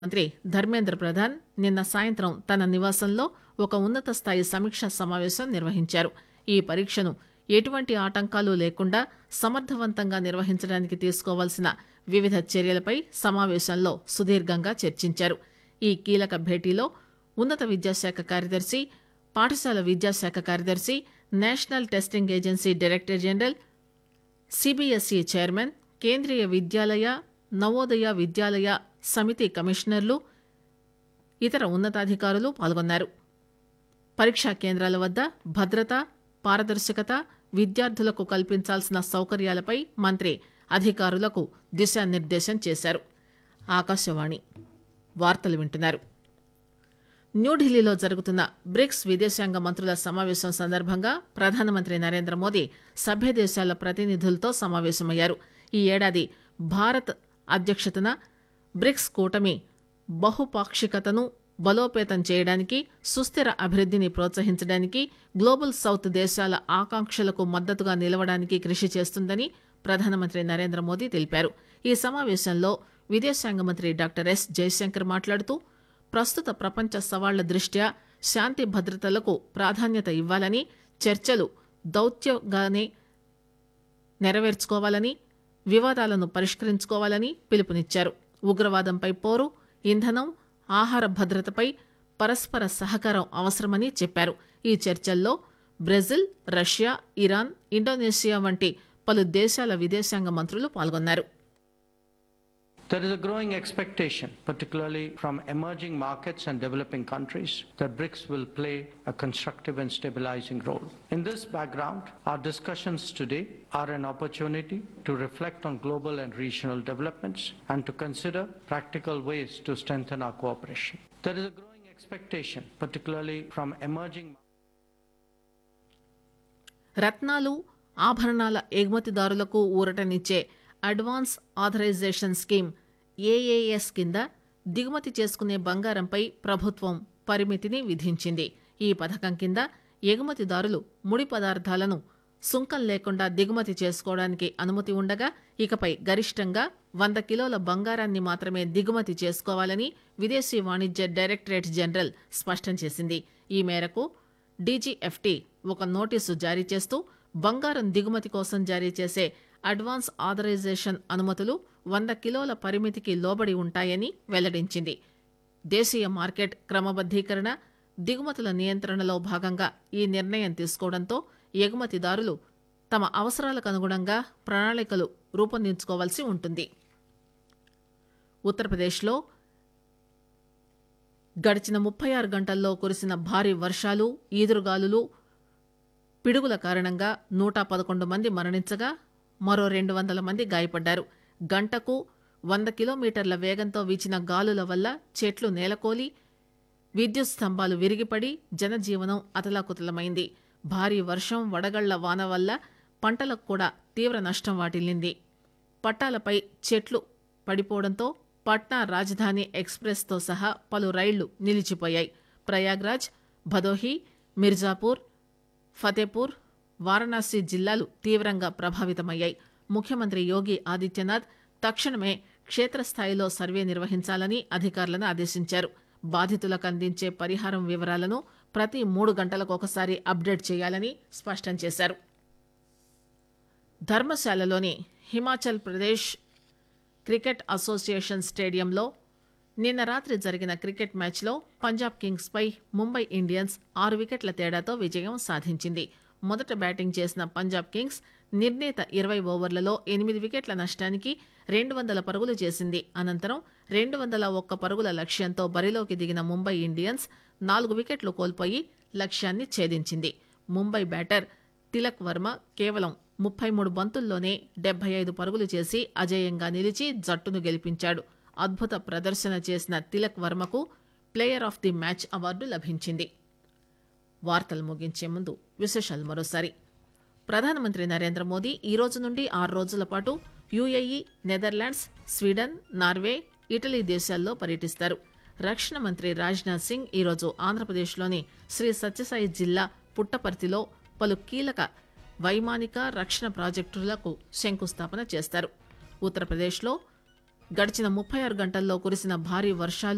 మంత్రి ధర్మేంద్ర ప్రధాన్ నిన్న సాయంత్రం తన నివాసంలో ఒక ఉన్నత స్థాయి సమీక్షా సమావేశం నిర్వహించారు ఈ పరీక్షను ఎటువంటి ఆటంకాలు లేకుండా సమర్థవంతంగా నిర్వహించడానికి తీసుకోవాల్సిన వివిధ చర్యలపై సమావేశంలో సుదీర్ఘంగా చర్చించారు ఈ కీలక భేటీలో ఉన్నత విద్యాశాఖ కార్యదర్శి పాఠశాల విద్యాశాఖ కార్యదర్శి national testing agency director general CBSE chairman Kendriya Vidyalaya Navodaya విద్యాలయ సమితి కమిషనర్లు ఇతర ఉన్నతాధికారులు పాల్గొన్నారు పరీక్షా కేంద్రాల వద్ద భద్రత పారదర్శకత విద్యార్థులకు కల్పించాల్సిన సౌకర్యాలపై మంత్రి అధికారులకు దిశానిర్దేశం చేశారు ఆకాశవాణి వార్తలు వింటున్నారు న్యూఢిల్లీలో జరుగుతున్న బ్రిక్స్ విదేశాంగ మంత్రుల సమావేశం సందర్భంగా ప్రధానమంత్రి నరేంద్ర మోదీ సభ్య దేశాల ప్రతినిధులతో సమావేశమయ్యారు ఈ ఏడాది భారత్ అధ్యక్షతన బ్రిక్స్ కూటమి బహుపాక్షికతను బలోపేతం చేయడానికి సుస్థిర అభివృద్ధిని ప్రోత్సహించడానికి గ్లోబల్ సౌత్ దేశాల ఆకాంక్షలకు మద్దతుగా నిలవడానికి కృషి చేస్తుందని ప్రధానమంత్రి నరేంద్ర మోదీ తెలిపారు ఈ సమావేశంలో విదేశాంగ మంత్రి డాక్టర్ ఎస్ జయశంకర్ మాట్లాడుతూ ప్రస్తుత ప్రపంచ సవాళ్ల దృష్ట్యా శాంతి భద్రతలకు ప్రాధాన్యత ఇవ్వాలని చర్చలు దౌత్యంగానే నెరవేర్చుకోవాలని వివాదాలను పరిష్కరించుకోవాలని పిలుపునిచ్చారు ఉగ్రవాదంపై పోరు ఇంధనం ఆహార భద్రతపై పరస్పర సహకారం అవసరమని చెప్పారు ఈ చర్చల్లో బ్రెజిల్ రష్యా ఇరాన్ ఇండోనేషియా వంటి పలు దేశాల విదేశాంగ మంత్రులు పాల్గొన్నారు There is a growing expectation, particularly from emerging markets and developing countries, that BRICS will play a constructive and stabilizing role. In this background, our discussions today are an opportunity to reflect on global and regional developments and to consider practical ways to strengthen our cooperation. There is a growing expectation, particularly from emerging రత్నాలు ఆభరణాల ఎగుమతిదారులకు ఊరటనిచ్చే advance authorization scheme AAS కింద దిగుమతి చేసుకునే బంగారంపై ప్రభుత్వం పరిమితిని విధించింది ఈ పథకం కింద ఎగుమతిదారులు ముడి పదార్థాలను సుంకం లేకుండా దిగుమతి చేసుకోవడానికి అనుమతి ఉండగా ఇకపై గరిష్టంగా వంద కిలోల బంగారాన్ని మాత్రమే దిగుమతి చేసుకోవాలని విదేశీ వాణిజ్య డైరెక్టరేట్ జనరల్ స్పష్టం చేసింది ఈ మేరకు డీజీఎఫ్టీ ఒక నోటీసు జారీ చేస్తూ బంగారం దిగుమతి కోసం జారీ చేసే అడ్వాన్స్ ఆథరైజేషన్ అనుమతులు వంద కిలోల పరిమితికి లోబడి ఉంటాయని వెల్లడించింది దేశీయ మార్కెట్ క్రమబద్దీకరణ దిగుమతుల నియంత్రణలో భాగంగా ఈ నిర్ణయం తీసుకోవడంతో ఎగుమతిదారులు తమ అవసరాలకు అనుగుణంగా ప్రణాళికలు రూపొందించుకోవాల్సి ఉంటుంది ఉత్తరప్రదేశ్లో గడిచిన ముప్పై ఆరు గంటల్లో కురిసిన భారీ వర్షాలు ఈదురుగాలులు పిడుగుల కారణంగా నూట పదకొండు మంది మరణించగా మరో రెండు వందల మంది గాయపడ్డారు గంటకు వంద కిలోమీటర్ల వేగంతో వీచిన గాలుల వల్ల చెట్లు నేలకోలి విద్యుత్ స్తంభాలు విరిగిపడి జనజీవనం అతలాకుతలమైంది భారీ వర్షం వడగళ్ల వాన వల్ల పంటలకు కూడా తీవ్ర నష్టం వాటిల్లింది పట్టాలపై చెట్లు పడిపోవడంతో పట్నా రాజధాని ఎక్స్ప్రెస్తో సహా పలు రైళ్లు నిలిచిపోయాయి ప్రయాగ్రాజ్ భదోహి మిర్జాపూర్ ఫతేపూర్ వారణాసి జిల్లాలు తీవ్రంగా ప్రభావితమయ్యాయి ముఖ్యమంత్రి యోగి ఆదిత్యనాథ్ తక్షణమే క్షేత్రస్థాయిలో సర్వే నిర్వహించాలని అధికారులను ఆదేశించారు బాధితులకు అందించే పరిహారం వివరాలను ప్రతి మూడు గంటలకు ఒకసారి అప్డేట్ చేయాలని స్పష్టం చేశారు ధర్మశాలలోని హిమాచల్ ప్రదేశ్ క్రికెట్ అసోసియేషన్ స్టేడియంలో నిన్న రాత్రి జరిగిన క్రికెట్ మ్యాచ్లో పంజాబ్ కింగ్స్ పై ముంబై ఇండియన్స్ ఆరు వికెట్ల తేడాతో విజయం సాధించింది మొదట బ్యాటింగ్ చేసిన పంజాబ్ కింగ్స్ నిర్ణీత ఇరవై ఓవర్లలో ఎనిమిది వికెట్ల నష్టానికి రెండు వందల పరుగులు చేసింది అనంతరం రెండు వందల ఒక్క పరుగుల లక్ష్యంతో బరిలోకి దిగిన ముంబై ఇండియన్స్ నాలుగు వికెట్లు కోల్పోయి లక్ష్యాన్ని ఛేదించింది ముంబై బ్యాటర్ తిలక్ వర్మ కేవలం ముప్పై మూడు బంతుల్లోనే డెబ్బై ఐదు పరుగులు చేసి అజేయంగా నిలిచి జట్టును గెలిపించాడు అద్భుత ప్రదర్శన చేసిన తిలక్ వర్మకు player of the match award లభించింది వార్తలు ముగించే ముందు విశేషాలు మరోసారి ప్రధానమంత్రి నరేంద్ర మోదీ ఈ రోజు నుండి ఆరు రోజుల పాటు UAE Netherlands Sweden Norway Italy దేశాల్లో పర్యటిస్తారు రక్షణ మంత్రి రాజ్నాథ్ సింగ్ ఈరోజు ఆంధ్రప్రదేశ్లోని శ్రీ సత్యసాయి జిల్లా పుట్టపర్తిలో పలు కీలక వైమానిక రక్షణ ప్రాజెక్టులకు శంకుస్థాపన చేస్తారు ఉత్తరప్రదేశ్లో గడిచిన ముప్పై ఆరు గంటల్లో కురిసిన భారీ వర్షాలు